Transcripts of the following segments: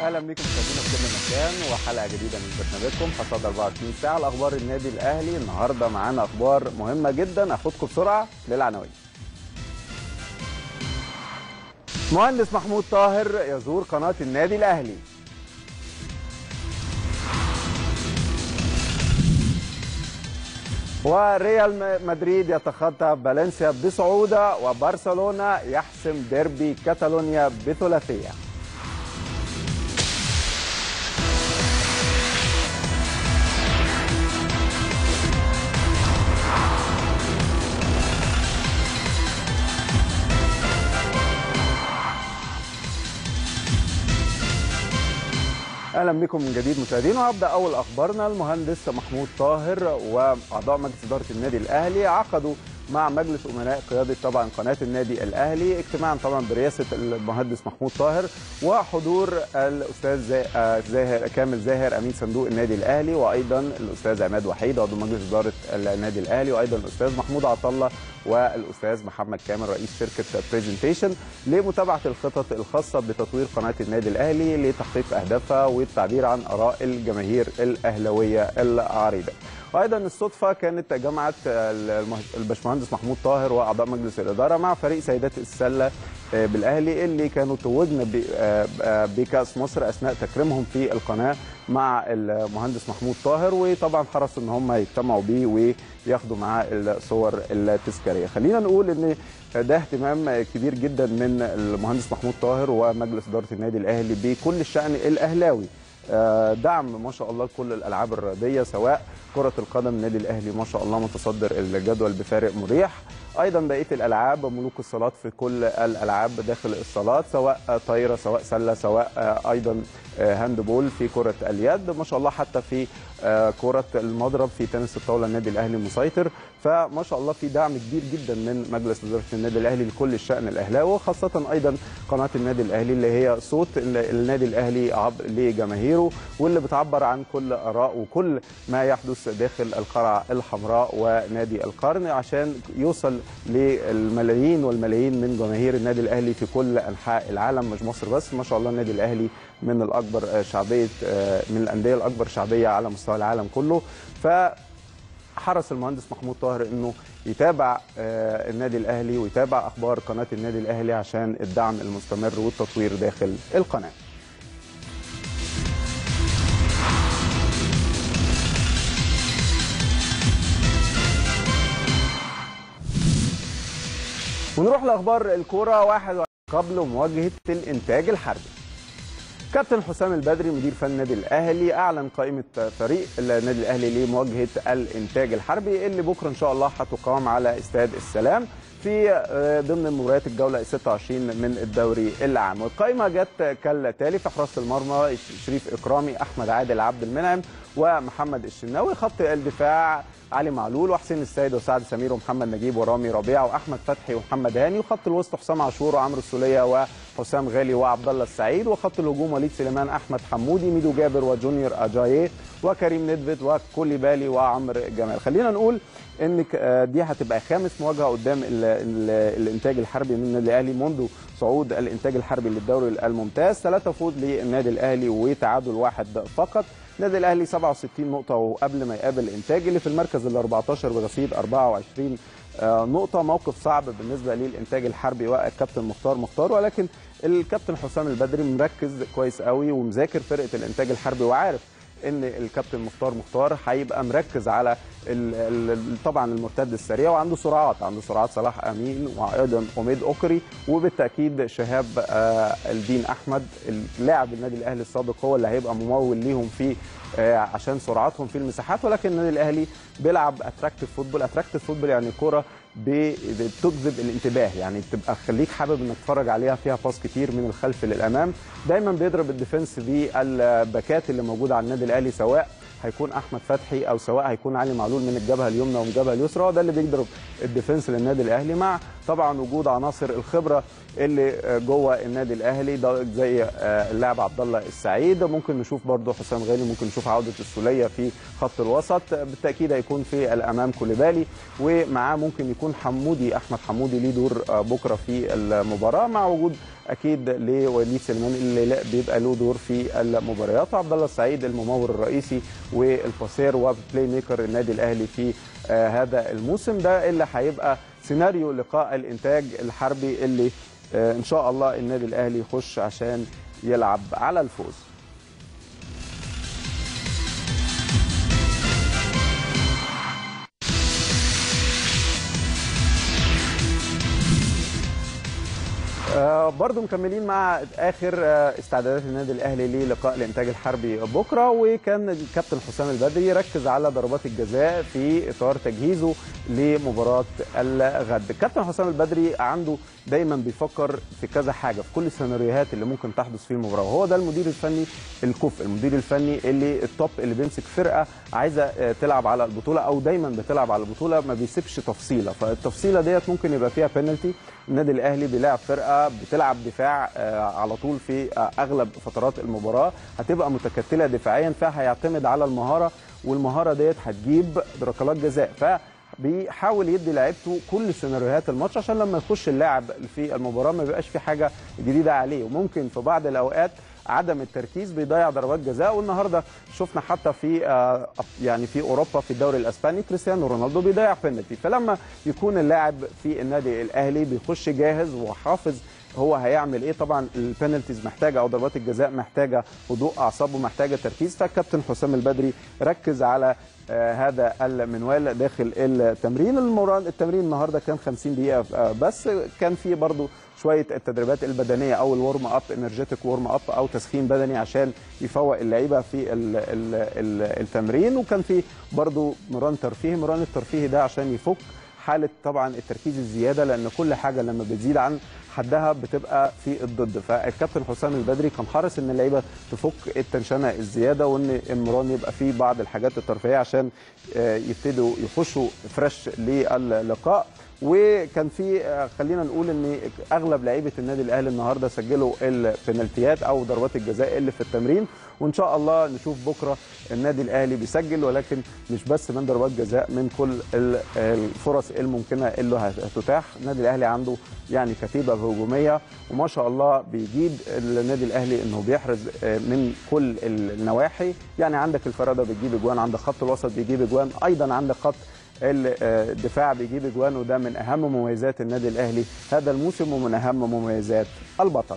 اهلا بكم مشاهدينا في كل مكان وحلقه جديده من برنامجكم حصاد 24 ساعه لاخبار النادي الاهلي النهارده معانا اخبار مهمه جدا اخدكم بسرعه للعناوين مهندس محمود طاهر يزور قناه النادي الاهلي وريال مدريد يتخطى فالنسيا بصعوده وبرشلونه يحسم ديربي كاتالونيا بثلاثيه اهلا بكم من جديد مشاهدينا وهبدا اول اخبارنا المهندس محمود طاهر واعضاء مجلس اداره النادي الاهلي عقدوا مع مجلس امناء قياده طبعا قناه النادي الاهلي اجتماعا طبعا برئاسه المهندس محمود طاهر وحضور الاستاذ زاهر كامل زاهر امين صندوق النادي الاهلي وايضا الاستاذ عماد وحيد عضو مجلس اداره النادي الاهلي وايضا الاستاذ محمود عطله والاستاذ محمد كامل رئيس شركه بريزنتيشن لمتابعه الخطط الخاصه بتطوير قناه النادي الاهلي لتحقيق اهدافها والتعبير عن اراء الجماهير الاهلاويه العريضه. وايضا الصدفه كانت جمعت الباشمهندس محمود طاهر واعضاء مجلس الاداره مع فريق سيدات السله بالاهلي اللي كانوا توجنا بكاس مصر اثناء تكريمهم في القناه مع المهندس محمود طاهر وطبعا حرصوا ان هم يجتمعوا بيه وياخدوا معاه الصور التذكاريه خلينا نقول ان ده اهتمام كبير جدا من المهندس محمود طاهر ومجلس اداره النادي الاهلي بكل الشان الاهلاوي دعم ما شاء الله كل الالعاب الرياضيه سواء كره القدم النادي الاهلي ما شاء الله متصدر الجدول بفارق مريح ايضا بقيه الالعاب ملوك الصالات في كل الالعاب داخل الصالات سواء طايره سواء سله سواء ايضا هاندبول في كره اليد ما شاء الله حتى في كره المضرب في تنس الطاوله النادي الاهلي مسيطر فما شاء الله في دعم كبير جدا من مجلس اداره النادي الاهلي لكل الشان الاهلاوي وخاصه ايضا قناه النادي الاهلي اللي هي صوت النادي الاهلي لجماهيره واللي بتعبر عن كل اراء وكل ما يحدث داخل القلعه الحمراء ونادي القرن عشان يوصل للملايين والملايين من جماهير النادي الاهلي في كل انحاء العالم مش مصر بس ما شاء الله النادي الاهلي من الاكبر شعبيه من الانديه الاكبر شعبيه على مستوى العالم كله ف حرص المهندس محمود طاهر انه يتابع النادي الاهلي ويتابع اخبار قناه النادي الاهلي عشان الدعم المستمر والتطوير داخل القناه. ونروح لاخبار الكوره واحد قبل مواجهه الانتاج الحربي. كابتن حسام البدري مدير فن النادي الاهلي اعلن قائمه فريق النادي الاهلي لمواجهه الانتاج الحربي اللي بكره ان شاء الله هتقام على استاد السلام في ضمن مباريات الجوله 26 من الدوري العام والقائمه جت كالتالي في حراسه المرمى شريف اكرامي احمد عادل عبد المنعم ومحمد الشناوي خط الدفاع علي معلول وحسين السيد وسعد سمير ومحمد نجيب ورامي ربيع واحمد فتحي ومحمد هاني وخط الوسط حسام عاشور وعمرو السوليه وحسام غالي وعبد الله السعيد وخط الهجوم وليد سليمان احمد حمودي ميدو جابر وجونيور اجاييه وكريم ندفد وكوليبالي وعمرو جمال خلينا نقول ان دي هتبقى خامس مواجهه قدام ال ال الانتاج الحربي من النادي الاهلي منذ صعود الانتاج الحربي للدوري الممتاز ثلاثه فوز للنادي الاهلي وتعادل واحد فقط النادي الاهلي 67 نقطه وقبل ما يقابل الانتاج اللي في المركز ال 14 برصيد 24 نقطه موقف صعب بالنسبه للانتاج الحربي والكابتن مختار مختار ولكن الكابتن حسام البدري مركز كويس قوي ومذاكر فرقه الانتاج الحربي وعارف ان الكابتن مختار مختار هيبقى مركز على ال ال طبعا المرتد السريع وعنده سرعات عنده سرعات صلاح امين وايضا حميد اوكري وبالتاكيد شهاب آه الدين احمد اللاعب النادي الاهلي السابق هو اللي هيبقى ممول ليهم في آه عشان سرعتهم في المساحات ولكن النادي الاهلي بيلعب اتراكتيف فوتبول اتراكتيف فوتبول يعني كره بتجذب الانتباه يعني تبقى خليك حابب انك تتفرج عليها فيها باص كتير من الخلف للامام دايما بيضرب الديفنس بالباكات اللي موجوده على النادي الاهلي سواء هيكون احمد فتحي او سواء هيكون علي معلول من الجبهه اليمنى ومن الجبهه اليسرى ده اللي بيضرب الديفنس للنادي الاهلي مع طبعا وجود عناصر الخبره اللي جوه النادي الاهلي ده زي اللاعب عبد الله السعيد ممكن نشوف برده حسام غالي ممكن نشوف عوده السوليه في خط الوسط بالتاكيد هيكون في الامام كوليبالي ومعاه ممكن يكون حمودي احمد حمودي ليه دور بكره في المباراه مع وجود اكيد لوليد سليمان اللي بيبقى له دور في المباريات وعبد الله السعيد الممول الرئيسي والباسير وبلاي ميكر النادي الاهلي في هذا الموسم ده اللي هيبقى سيناريو لقاء الانتاج الحربي اللي ان شاء الله النادي الاهلي يخش عشان يلعب على الفوز آه برضو مكملين مع اخر آه استعدادات النادي الاهلي للقاء الانتاج الحربي بكره وكان الكابتن حسام البدري ركز على ضربات الجزاء في اطار تجهيزه لمباراه الغد الكابتن حسام البدري عنده دايما بيفكر في كذا حاجه في كل السيناريوهات اللي ممكن تحدث في المباراه وهو ده المدير الفني الكفء المدير الفني اللي التوب اللي بيمسك فرقه عايزه آه تلعب على البطوله او دايما بتلعب على البطوله ما بيسيبش تفصيله فالتفصيله ديت ممكن يبقى فيها بينالتي النادي الاهلي بيلاعب فرقه بتلعب دفاع على طول في اغلب فترات المباراه هتبقى متكتله دفاعيا فهيعتمد على المهاره والمهاره ديت هتجيب ركلات جزاء ف بيحاول يدي لعيبته كل سيناريوهات الماتش عشان لما يخش اللاعب في المباراه ما بيبقاش في حاجه جديده عليه وممكن في بعض الاوقات عدم التركيز بيضيع ضربات جزاء والنهارده شفنا حتى في يعني في اوروبا في الدوري الاسباني كريستيانو رونالدو بيضيع بينالتي فلما يكون اللاعب في النادي الاهلي بيخش جاهز وحافظ هو هيعمل ايه طبعا البينالتيز محتاجه او ضربات الجزاء محتاجه هدوء اعصاب ومحتاجه تركيز فالكابتن حسام البدري ركز على آه هذا المنوال داخل التمرين المران التمرين النهارده كان 50 دقيقه آه بس كان في برضو شويه التدريبات البدنيه او الورم اب انرجيتك ورم اب او تسخين بدني عشان يفوق اللعيبه في ال ال ال التمرين وكان في برضو مران ترفيهي مران الترفيهي ده عشان يفك حاله طبعا التركيز الزياده لان كل حاجه لما بتزيد عن حدها بتبقى في الضد فالكابتن حسام البدري كان حرص ان اللعيبه تفك التنشنه الزياده وان المران يبقى فيه بعض الحاجات الترفيهيه عشان يبتدوا يخشوا فريش للقاء وكان في خلينا نقول ان اغلب لعيبه النادي الاهلي النهارده سجلوا البنالتيات او ضربات الجزاء اللي في التمرين وان شاء الله نشوف بكره النادي الاهلي بيسجل ولكن مش بس من ضربات جزاء من كل الفرص الممكنه اللي هتتاح النادي الاهلي عنده يعني كتيبه هجوميه وما شاء الله بيجيد النادي الاهلي انه بيحرز من كل النواحي يعني عندك الفراده بتجيب اجوان عندك خط الوسط بيجيب اجوان ايضا عندك خط الدفاع بيجيب اجوان وده من اهم مميزات النادي الاهلي هذا الموسم ومن اهم مميزات البطل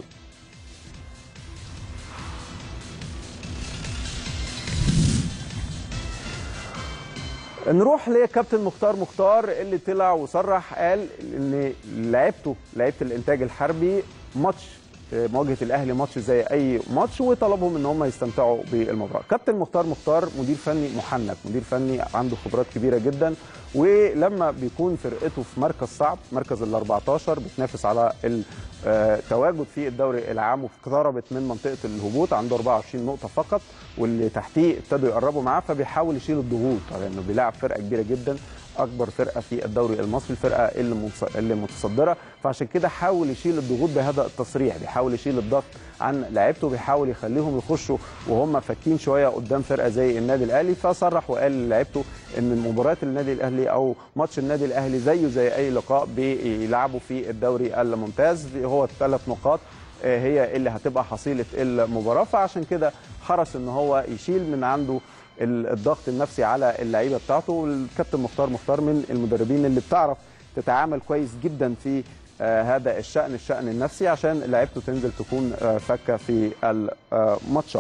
نروح لكابتن مختار مختار اللي طلع وصرح قال ان لعيبته لعيبه الانتاج الحربي ماتش مواجهه الاهلي ماتش زي اي ماتش وطلبهم ان هم يستمتعوا بالمباراه. كابتن مختار مختار مدير فني محنك، مدير فني عنده خبرات كبيره جدا ولما بيكون فرقته في مركز صعب مركز ال 14 بتنافس على التواجد في الدوري العام واقتربت من منطقه الهبوط عنده 24 نقطه فقط واللي تحتيه ابتدوا يقربوا معاه فبيحاول يشيل الضغوط لانه بيلاعب فرقه كبيره جدا اكبر فرقه في الدوري المصري الفرقه اللي اللي متصدره فعشان كده حاول يشيل الضغوط بهذا التصريح بيحاول يشيل الضغط عن لعيبته بيحاول يخليهم يخشوا وهم فاكين شويه قدام فرقه زي النادي الاهلي فصرح وقال للعيبته ان مباريات النادي الاهلي او ماتش النادي الاهلي زيه زي اي لقاء بيلعبوا في الدوري الممتاز هو الثلاث نقاط هي اللي هتبقى حصيله المباراه فعشان كده حرص ان هو يشيل من عنده الضغط النفسي على اللعيبه بتاعته والكابتن مختار مختار من المدربين اللي بتعرف تتعامل كويس جدا في آه هذا الشأن الشأن النفسي عشان لعيبته تنزل تكون آه فكه في الماتشات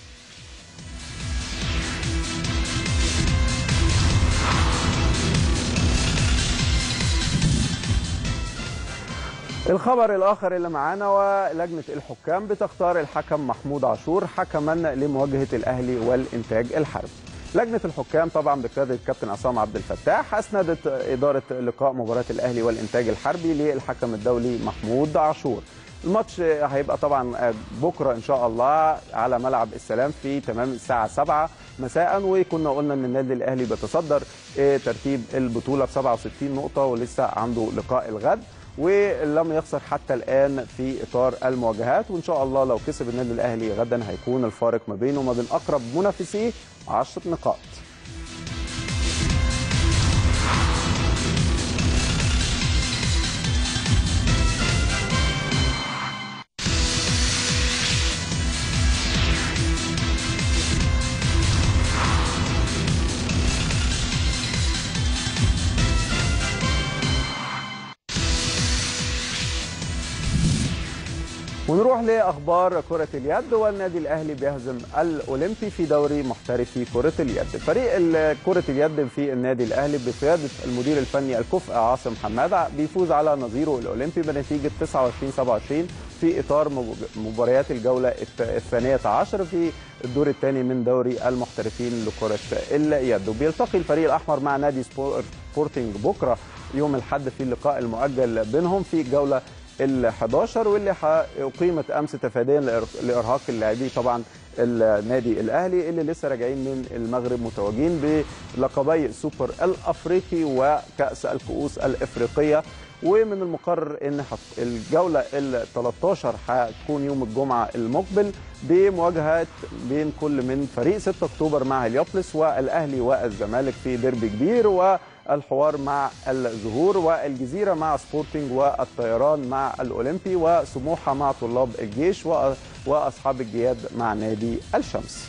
الخبر الاخر اللي معانا ولجنه الحكام بتختار الحكم محمود عاشور حكما لمواجهه الاهلي والانتاج الحربي. لجنه الحكام طبعا بقياده الكابتن عصام عبد الفتاح اسندت اداره لقاء مباراه الاهلي والانتاج الحربي للحكم الدولي محمود عاشور. الماتش هيبقى طبعا بكره ان شاء الله على ملعب السلام في تمام الساعه 7 مساء وكنا قلنا ان النادي الاهلي بيتصدر ترتيب البطوله ب 67 نقطه ولسه عنده لقاء الغد ولم يخسر حتى الان في اطار المواجهات وان شاء الله لو كسب النادي الاهلي غدا هيكون الفارق ما بينه وما بين اقرب منافسيه 10 نقاط. ونروح لاخبار كره اليد والنادي الاهلي بيهزم الاولمبي في دوري محترفي كره اليد فريق كره اليد في النادي الاهلي بقياده المدير الفني الكفء عاصم حماد بيفوز على نظيره الاولمبي بنتيجه 29 27 في اطار مباريات الجوله الثانيه عشر في الدور الثاني من دوري المحترفين لكره اليد وبيلتقي الفريق الاحمر مع نادي سبورتنج بكره يوم الاحد في اللقاء المؤجل بينهم في الجوله ال 11 واللي اقيمت امس تفاديا لارهاق اللاعبين طبعا النادي الاهلي اللي لسه راجعين من المغرب متوجين بلقبي السوبر الافريقي وكاس الكؤوس الافريقيه ومن المقرر ان الجوله ال 13 هتكون يوم الجمعه المقبل بمواجهه بين كل من فريق 6 اكتوبر مع هليوبلس والاهلي والزمالك في ديربي كبير والحوار مع الزهور والجزيره مع سبورتنج والطيران مع الاولمبي وسموحه مع طلاب الجيش واصحاب الجياد مع نادي الشمس.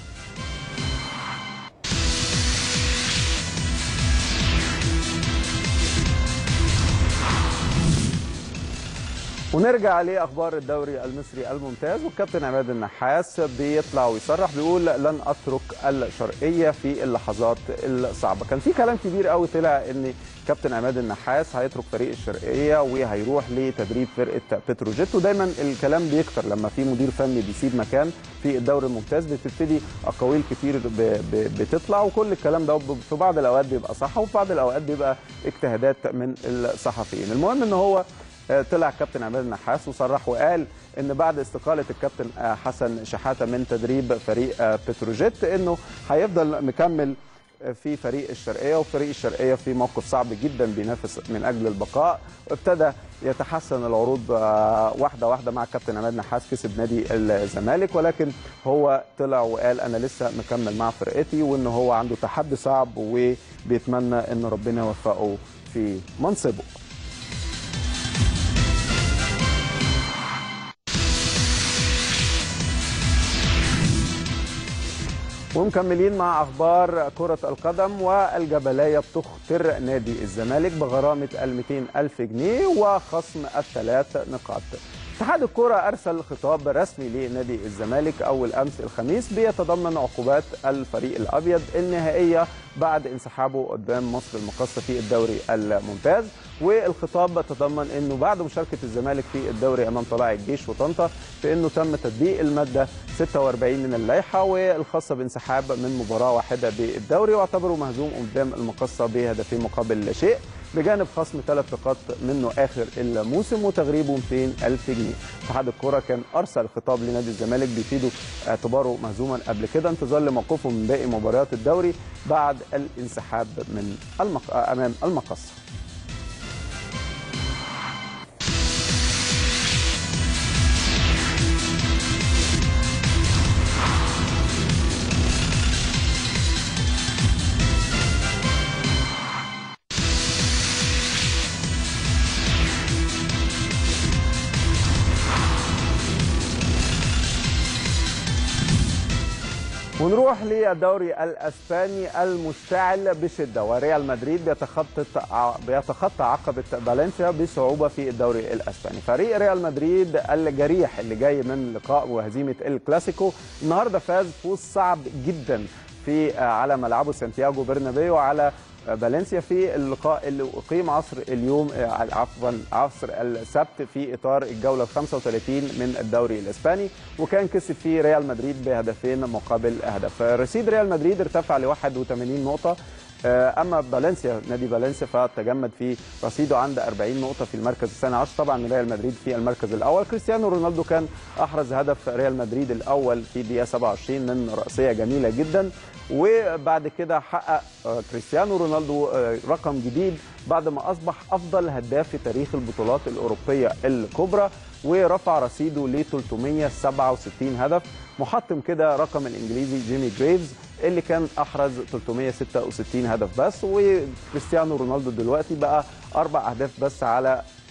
ونرجع لاخبار الدوري المصري الممتاز والكابتن عماد النحاس بيطلع ويصرح بيقول لن اترك الشرقيه في اللحظات الصعبه كان في كلام كبير قوي طلع ان كابتن عماد النحاس هيترك فريق الشرقيه وهيروح لتدريب فرقه بتروجيت ودايما الكلام بيكتر لما في مدير فني بيسيب مكان في الدوري الممتاز بتبتدي اقاويل كتير بتطلع وكل الكلام ده في بعض الاوقات بيبقى صح وفي بعض الاوقات بيبقى اجتهادات من الصحفيين المهم ان هو طلع كابتن عماد النحاس وصرح وقال ان بعد استقاله الكابتن حسن شحاته من تدريب فريق بتروجيت انه هيفضل مكمل في فريق الشرقيه وفريق الشرقيه في موقف صعب جدا بينافس من اجل البقاء وابتدى يتحسن العروض واحده واحده مع كابتن عماد نحاس كسب نادي الزمالك ولكن هو طلع وقال انا لسه مكمل مع فرقتي وان هو عنده تحدي صعب وبيتمنى ان ربنا يوفقه في منصبه ومكملين مع اخبار كره القدم والجبليه بتخطر نادي الزمالك بغرامه ال 200 الف جنيه وخصم الثلاث نقاط اتحاد الكرة أرسل خطاب رسمي لنادي الزمالك أول أمس الخميس بيتضمن عقوبات الفريق الأبيض النهائية بعد انسحابه قدام مصر المقاصة في الدوري الممتاز والخطاب تضمن أنه بعد مشاركة الزمالك في الدوري أمام طلائع الجيش وطنطا فإنه تم تطبيق المادة 46 من اللائحة والخاصة بانسحاب من مباراة واحدة بالدوري واعتبره مهزوم قدام المقاصة بهدفين مقابل لا شيء بجانب خصم ثلاث نقاط منه اخر الموسم وتغريبه 200 الف جنيه. اتحاد الكره كان ارسل خطاب لنادي الزمالك بيفيده اعتباره مهزوما قبل كده انتظار لموقفه من باقي مباريات الدوري بعد الانسحاب من المق... امام المقصه. ونروح للدوري الاسباني المشتعل بشده وريال مدريد بيتخطى بيتخطى عقبه فالنسيا بصعوبه في الدوري الاسباني فريق ريال مدريد الجريح اللي جاي من لقاء وهزيمه الكلاسيكو النهارده فاز فوز صعب جدا في على ملعبه سانتياغو برنابيو على فالنسيا في اللقاء اللي اقيم عصر اليوم عفوا عصر السبت في اطار الجوله ال 35 من الدوري الاسباني وكان كسب فيه ريال مدريد بهدفين مقابل هدف رصيد ريال مدريد ارتفع ل 81 نقطه اما فالنسيا نادي فالنسيا فتجمد في رصيده عند 40 نقطه في المركز الثاني عشر طبعا ريال مدريد في المركز الاول كريستيانو رونالدو كان احرز هدف ريال مدريد الاول في دقيقه 27 من راسيه جميله جدا وبعد كده حقق كريستيانو رونالدو رقم جديد بعد ما اصبح افضل هداف في تاريخ البطولات الاوروبيه الكبرى ورفع رصيده ل 367 هدف محطم كده رقم الانجليزي جيمي جريفز اللي كان احرز 366 هدف بس وكريستيانو رونالدو دلوقتي بقى اربع اهداف بس على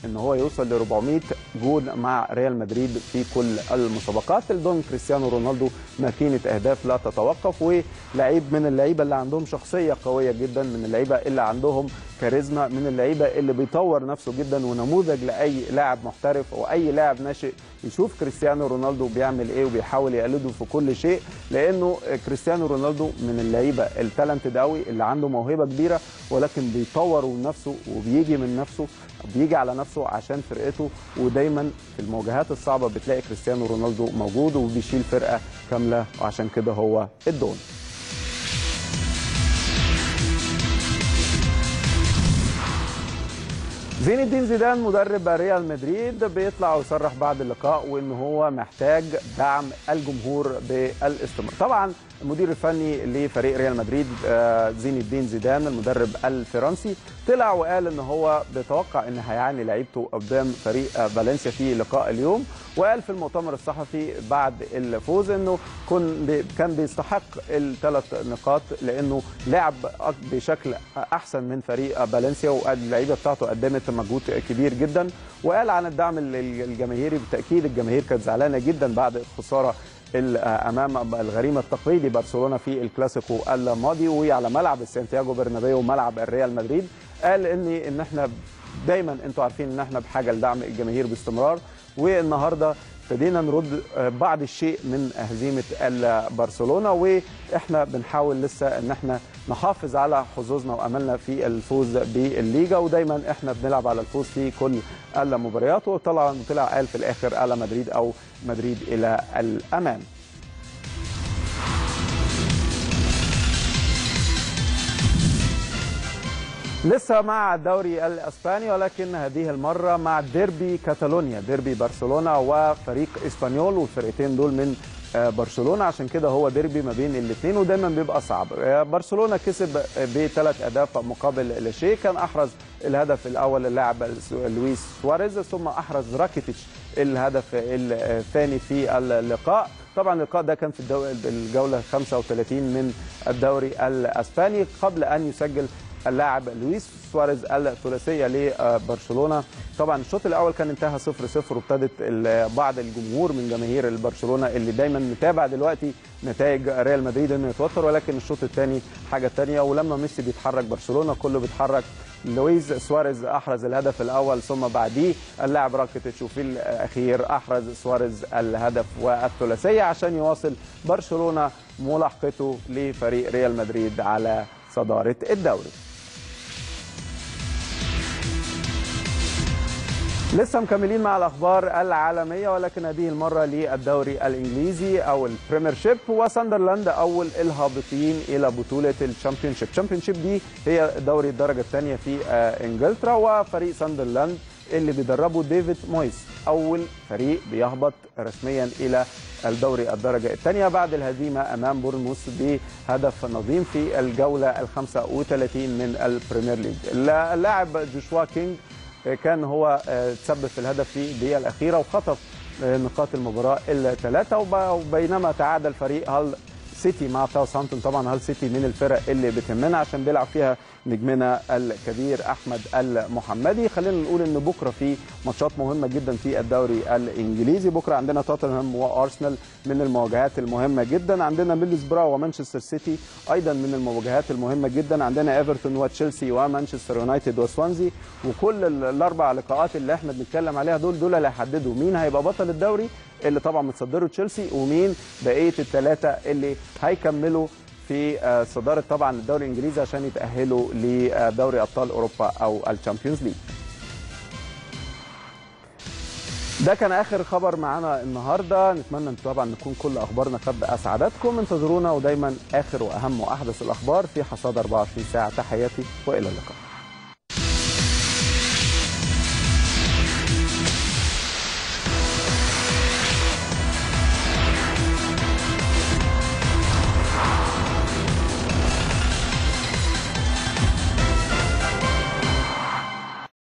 ان هو يوصل ل 400 جول مع ريال مدريد في كل المسابقات الدون كريستيانو رونالدو ماكينه اهداف لا تتوقف ولعيب من اللعيبه اللي عندهم شخصيه قويه جدا من اللعيبه اللي عندهم كاريزما من اللعيبه اللي بيطور نفسه جدا ونموذج لاي لاعب محترف او اي لاعب ناشئ يشوف كريستيانو رونالدو بيعمل ايه وبيحاول يقلده في كل شيء لانه كريستيانو رونالدو من اللعيبه التالنتد قوي اللي عنده موهبه كبيره ولكن بيطور من نفسه وبيجي من نفسه بيجي على نفسه عشان فرقته ودايما في المواجهات الصعبه بتلاقي كريستيانو رونالدو موجود وبيشيل فرقه كامله وعشان كده هو الدون زين الدين زيدان مدرب ريال مدريد بيطلع ويصرح بعد اللقاء وان هو محتاج دعم الجمهور بالاستمرار طبعا المدير الفني لفريق ريال مدريد زين الدين زيدان المدرب الفرنسي طلع وقال ان هو بيتوقع ان هيعاني لعيبته قدام فريق فالنسيا في لقاء اليوم وقال في المؤتمر الصحفي بعد الفوز انه كان بيستحق الثلاث نقاط لانه لعب بشكل احسن من فريق فالنسيا واللعيبه بتاعته قدمت مجهود كبير جدا وقال عن الدعم الجماهيري بالتاكيد الجماهير كانت زعلانه جدا بعد الخساره امام الغريم التقليدي برشلونه في الكلاسيكو الماضي وعلى ملعب سانتياغو برنابيو وملعب الريال مدريد قال ان ان احنا دايما انتوا عارفين ان احنا بحاجه لدعم الجماهير باستمرار والنهارده ابتدينا نرد بعض الشيء من هزيمه برشلونه واحنا بنحاول لسه ان احنا نحافظ على حظوظنا واملنا في الفوز بالليجا ودايما احنا بنلعب على الفوز في كل المباريات وطلع طلع قال في الاخر على مدريد او مدريد الى الامام لسه مع الدوري الاسباني ولكن هذه المره مع ديربي كاتالونيا ديربي برشلونه وفريق اسبانيول والفرقتين دول من برشلونه عشان كده هو ديربي ما بين الاثنين ودايما بيبقى صعب برشلونه كسب بثلاث اهداف مقابل لا شيء كان احرز الهدف الاول اللاعب لويس سواريز ثم احرز راكيتيتش الهدف الثاني في اللقاء طبعا اللقاء ده كان في الجوله 35 من الدوري الاسباني قبل ان يسجل اللاعب لويس سواريز الثلاثيه لبرشلونه طبعا الشوط الاول كان انتهى 0 0 وابتدت بعض الجمهور من جماهير البرشلونه اللي دايما متابع دلوقتي نتائج ريال مدريد انه يتوتر ولكن الشوط الثاني حاجه ثانيه ولما ميسي بيتحرك برشلونه كله بيتحرك لويز سواريز احرز الهدف الاول ثم بعديه اللاعب راكيتيتش وفي الاخير احرز سواريز الهدف والثلاثيه عشان يواصل برشلونه ملاحقته لفريق ريال مدريد على صداره الدوري لسه مكملين مع الاخبار العالميه ولكن هذه المره للدوري الانجليزي او البريمير شيب وساندرلاند اول الهابطين الى بطوله الشامبيونشيب الشامبيونشيب دي هي دوري الدرجه الثانيه في انجلترا وفريق ساندرلاند اللي بيدربه ديفيد مويس اول فريق بيهبط رسميا الى الدوري الدرجه الثانيه بعد الهزيمه امام بورنموث بهدف نظيم في الجوله ال 35 من البريمير ليج اللاعب جوشوا كينج كان هو تسبب في الهدف في الدقيقه الاخيره وخطف نقاط المباراه الثلاثه وبينما تعادل فريق هال سيتي مع ساوثهامبتون طبعا هال سيتي من الفرق اللي بتهمنا عشان بيلعب فيها نجمنا الكبير احمد المحمدي خلينا نقول ان بكره في ماتشات مهمه جدا في الدوري الانجليزي بكره عندنا توتنهام وارسنال من المواجهات المهمه جدا عندنا ميلزبرا ومانشستر سيتي ايضا من المواجهات المهمه جدا عندنا ايفرتون وتشيلسي ومانشستر يونايتد وسوانزي وكل الاربع لقاءات اللي احنا بنتكلم عليها دول دول اللي هيحددوا مين هيبقى بطل الدوري اللي طبعا متصدره تشيلسي ومين بقيه الثلاثه اللي هيكملوا في صداره طبعا الدوري الانجليزي عشان يتاهلوا لدوري ابطال اوروبا او الشامبيونز ليج. ده كان اخر خبر معانا النهارده نتمنى ان طبعا نكون كل اخبارنا قد اسعدتكم انتظرونا ودايما اخر واهم واحدث الاخبار في حصاد 24 ساعه تحياتي والى اللقاء